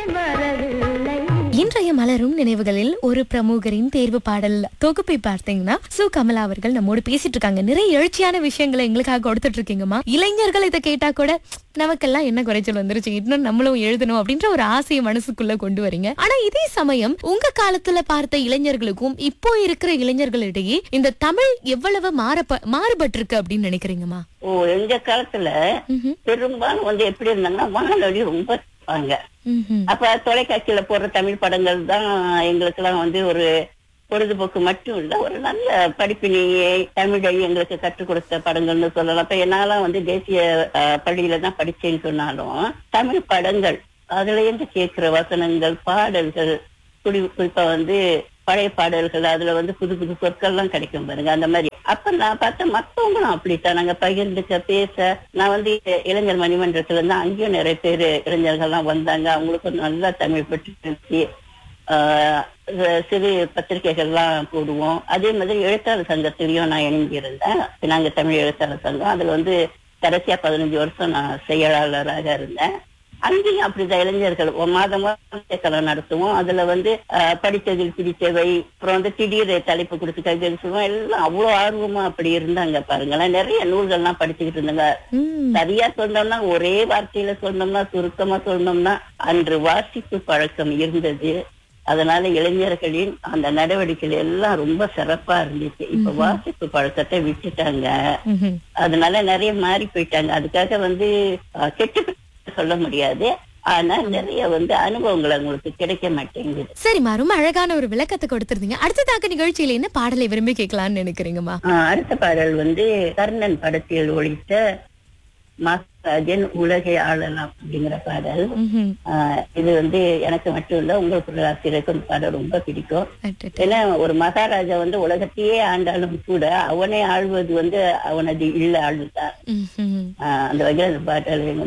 வரவில்லை இன்றைய மலரும் நினைவுகளில் ஒரு பிரமுகரின் தேர்வு பாடல் தொகுப்பை பார்த்தீங்கன்னா சு கமலா அவர்கள் நம்மோடு பேசிட்டு இருக்காங்க நிறைய எழுச்சியான விஷயங்களை எங்களுக்காக கொடுத்துட்டு இருக்கீங்கம்மா இளைஞர்கள் இதை கேட்டா கூட நமக்கெல்லாம் என்ன குறைச்சல் வந்துருச்சு இன்னும் நம்மளும் எழுதணும் அப்படின்ற ஒரு ஆசையை மனசுக்குள்ள கொண்டு வரீங்க ஆனா இதே சமயம் உங்க காலத்துல பார்த்த இளைஞர்களுக்கும் இப்போ இருக்கிற இளைஞர்களிடையே இந்த தமிழ் எவ்வளவு மாறப்ப மாறுபட்டிருக்கு அப்படின்னு நினைக்கிறீங்கம்மா ஓ எங்க காலத்துல ம்ஹும். பெரும்பாலும் வந்து எப்படி இருந்தாங்கன்னா வானொலி ரொம்ப இருப்பாங்க ம்ஹும். அப்ப தொலைக்காட்சியில போடுற தமிழ் படங்கள் தான் எங்களுக்கு எல்லாம் வந்து ஒரு பொழுதுபோக்கு மட்டும் இல்ல ஒரு நல்ல படிப்பினையை தமிழை எங்களுக்கு கற்றுக் கொடுத்த படங்கள்னு சொல்லலாம் இப்ப என்னாலாம் வந்து தேசிய அஹ், பள்ளியில தான் படிச்சேன்னு சொன்னாலும் தமிழ் படங்கள் அதுல இருந்து கேட்கிற வசனங்கள் பாடல்கள் குறி குறிப்பா வந்து பழைய பாடல்கள் அதுல வந்து புது புது சொற்கள்லாம் கிடைக்கும் பாருங்க அந்த மாதிரி அப்ப நான் பார்த்த மத்தவங்களும் அப்படித்தான் நாங்க பகிர்ந்துக்க பேச நான் வந்து இளைஞர் மணிமன்றத்துல இருந்து அங்கேயும் நிறைய பேர் இளைஞர்கள்லாம் வந்தாங்க அவங்களுக்கும் நல்லா தமிழ் பற்றி பேசி ஆஹ் சிறு பத்திரிகைகள்லாம் போடுவோம் அதே மாதிரி எழுத்தாளர் சங்கத்திலையும் நான் இணைஞ்சிருந்தேன் நாங்க தமிழ் எழுத்தாளர் சங்கம் அதுல வந்து கடைசியா பதினஞ்சு வருஷம் நான் செயலாளராக இருந்தேன் அங்கேயும் அப்படிதான் இளைஞர்கள் ஒரு மாதம் கலம் நடத்துவோம் அதுல வந்து ஆஹ், படித்ததில் பிடித்தவை அப்புறம் வந்து திடீர் தலைப்பு கொடுத்து கவிதை சொல்லுவோம் எல்லாம் அவ்வளவு ஆர்வமா அப்படி இருந்தாங்க பாருங்களேன் நிறைய நூல்கள்லாம் படிச்சுக்கிட்டு இருந்தாங்க ம். சரியா சொன்னோம்னா ஒரே வார்த்தையில சொன்னோம்னா சுருக்கமா சொன்னோம்னா அன்று வாசிப்பு பழக்கம் இருந்தது அதனால இளைஞர்களின் அந்த நடவடிக்கைகள் எல்லாம் ரொம்ப சிறப்பா இருந்துச்சு இப்ப வாசிப்பு பழக்கத்தை விட்டுட்டாங்க ம்ஹும். அதனால நிறைய மாறி போயிட்டாங்க அதுக்காக வந்து அஹ், கெட்டு சொல்ல முடியாது ஆனா நிறைய வந்து அனுபவங்கள் அவங்களுக்கு கிடைக்க மாட்டேங்குது சரிம்மா ரொம்ப அழகான ஒரு விளக்கத்தை கொடுத்திருந்தீங்க அடுத்ததாக நிகழ்ச்சியில என்ன பாடலை விரும்பி கேட்கலாம்னு நினைக்கிறீங்கம்மா ஆஹ் அடுத்த பாடல் வந்து கர்ணன் படத்தில் ஒழித்த மகாராஜன் உலகை ஆளலாம் அப்படிங்கிற பாடல் ம்ஹும். ஆஹ் இது வந்து எனக்கு மட்டும் இல்ல உங்களுக்கு ஆசிரியருக்கு இந்த பாடல் ரொம்ப பிடிக்கும் அடடட. ஏன்னா ஒரு மகாராஜா வந்து உலகத்தையே ஆண்டாலும் கூட அவனை ஆள்வது வந்து அவனது இல்ல ஆளுதான் ம்ஹும். ஆஹ் அந்த வகையில் அந்த பாடல்